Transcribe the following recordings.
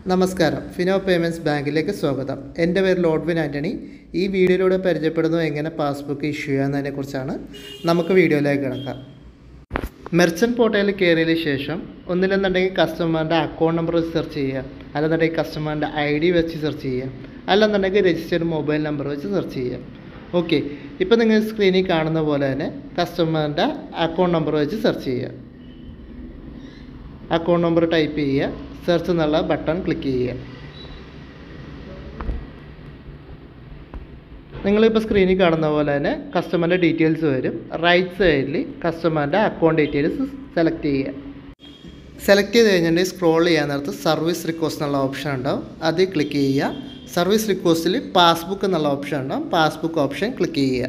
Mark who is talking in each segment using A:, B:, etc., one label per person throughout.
A: നമസ്കാരം Fino payments ബാങ്കിലേക്ക് സ്വാഗതം എൻ്റെ പേര് ലോഡ്വിൻ ആൻ്റണി ഈ വീഡിയോയിലൂടെ പരിചയപ്പെടുന്നു എങ്ങനെ പാസ്ബുക്ക് ഇഷ്യൂ ചെയ്യാമെന്നതിനെ കുറിച്ചാണ് നമുക്ക് വീഡിയോയിലേക്ക് കിടക്കാം മെർച്ചൻറ്റ് പോർട്ടലിൽ കയറിയതിന് ശേഷം ഒന്നില്ലെന്നുണ്ടെങ്കിൽ കസ്റ്റമറിൻ്റെ അക്കൗണ്ട് നമ്പർ വെച്ച് സെർച്ച് ചെയ്യുക അല്ലെന്നുണ്ടെങ്കിൽ കസ്റ്റമറിൻ്റെ ഐ ഡി വെച്ച് സെർച്ച് ചെയ്യുക അല്ലെന്നുണ്ടെങ്കിൽ രജിസ്റ്റേർഡ് മൊബൈൽ നമ്പർ വെച്ച് സെർച്ച് ചെയ്യുക ഓക്കെ ഇപ്പോൾ നിങ്ങൾ സ്ക്രീനിൽ കാണുന്ന പോലെ തന്നെ കസ്റ്റമറിൻ്റെ അക്കൗണ്ട് നമ്പർ വെച്ച് സെർച്ച് ചെയ്യുക അക്കൗണ്ട് നമ്പർ ടൈപ്പ് ചെയ്യുക സെർച്ച് എന്നുള്ള ബട്ടൺ ക്ലിക്ക് ചെയ്യുക നിങ്ങളിപ്പോൾ സ്ക്രീനിൽ കാണുന്ന പോലെ തന്നെ കസ്റ്റമറിൻ്റെ ഡീറ്റെയിൽസ് വരും റൈറ്റ് സൈഡിൽ കസ്റ്റമറിൻ്റെ അക്കൗണ്ട് ഡീറ്റെയിൽസ് സെലക്ട് ചെയ്യുക സെലക്ട് ചെയ്ത് കഴിഞ്ഞിട്ടുണ്ടെങ്കിൽ സ്ക്രോൾ ചെയ്യാൻ നേരത്ത് സർവീസ് റിക്വസ്റ്റ് എന്നുള്ള ഓപ്ഷൻ ഉണ്ടാവും അതിൽ ക്ലിക്ക് ചെയ്യുക സർവീസ് റിക്വസ്റ്റിൽ പാസ്ബുക്ക് എന്നുള്ള ഓപ്ഷൻ ഉണ്ടാവും പാസ്ബുക്ക് ഓപ്ഷൻ ക്ലിക്ക് ചെയ്യുക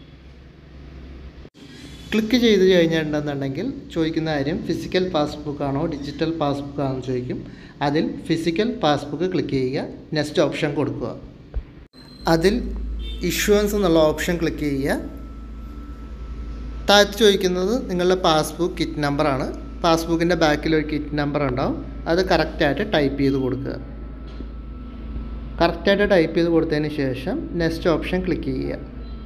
A: ക്ലിക്ക് ചെയ്ത് കഴിഞ്ഞിട്ടുണ്ടെന്നുണ്ടെങ്കിൽ ചോദിക്കുന്ന കാര്യം ഫിസിക്കൽ പാസ്ബുക്ക് ആണോ ഡിജിറ്റൽ പാസ്ബുക്ക് ആണോ ചോദിക്കും അതിൽ ഫിസിക്കൽ പാസ്ബുക്ക് ക്ലിക്ക് ചെയ്യുക നെക്സ്റ്റ് ഓപ്ഷൻ കൊടുക്കുക അതിൽ ഇഷ്യൂവൻസ് എന്നുള്ള ഓപ്ഷൻ ക്ലിക്ക് ചെയ്യുക താഴത്ത് ചോദിക്കുന്നത് നിങ്ങളുടെ പാസ്ബുക്ക് കിറ്റ് നമ്പറാണ് പാസ്ബുക്കിൻ്റെ ബാക്കിൽ ഒരു കിറ്റ് നമ്പർ ഉണ്ടാവും അത് കറക്റ്റായിട്ട് ടൈപ്പ് ചെയ്ത് കൊടുക്കുക കറക്റ്റായിട്ട് ടൈപ്പ് ചെയ്ത് കൊടുത്തതിന് ശേഷം നെക്സ്റ്റ് ഓപ്ഷൻ ക്ലിക്ക് ചെയ്യുക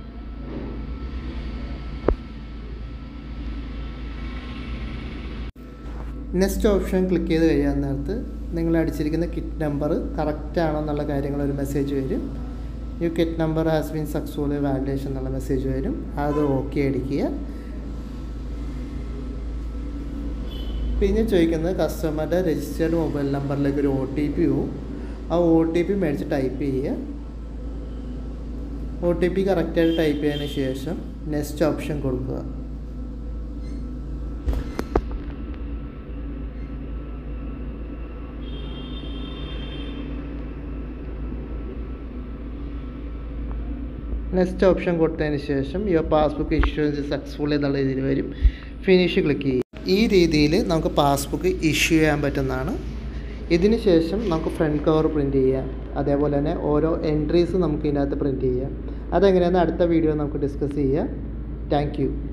A: നെക്സ്റ്റ് ഓപ്ഷൻ ക്ലിക്ക് ചെയ്ത് കഴിയാൻ നേരത്ത് നിങ്ങൾ അടിച്ചിരിക്കുന്ന കിറ്റ് നമ്പർ കറക്റ്റ് ആണോ എന്നുള്ള കാര്യങ്ങൾ ഒരു മെസ്സേജ് വരും U kit number has been successfully validation എന്നുള്ള മെസ്സേജ് വരും അത് ഓക്കെ അടിക്കുക പിന്നെ ചോദിക്കുന്നത് കസ്റ്റമറുടെ രജിസ്റ്റേർഡ് മൊബൈൽ നമ്പറിലേക്ക് ഒരു ഒ ടി പി പോവും ആ ഒ ടി പി മേടിച്ച് ടൈപ്പ് ചെയ്യുക ഒ ടി പി കറക്റ്റായിട്ട് ടൈപ്പ് ചെയ്തതിന് ശേഷം നെക്സ്റ്റ് ഓപ്ഷൻ കൊടുക്കുക നെക്സ്റ്റ് ഓപ്ഷൻ കൊടുത്തതിന് ശേഷം യുവർ പാസ്ബുക്ക് ഇഷ്യൂൻസ് സക്സസ്ഫുൾ എന്നുള്ള രീതിയിൽ വരും ഫിനിഷ് ക്ലിക്ക് ചെയ്യും ഈ രീതിയിൽ നമുക്ക് പാസ്ബുക്ക് ഇഷ്യൂ ചെയ്യാൻ പറ്റുന്നതാണ് ഇതിന് ശേഷം നമുക്ക് ഫ്രണ്ട് കവർ പ്രിൻറ്റ് ചെയ്യാം അതേപോലെ തന്നെ ഓരോ എൻട്രീസ് നമുക്ക് ഇതിനകത്ത് പ്രിൻറ്റ് ചെയ്യാം അതെങ്ങനെയാണെന്ന് അടുത്ത വീഡിയോ നമുക്ക് ഡിസ്കസ് ചെയ്യാം താങ്ക്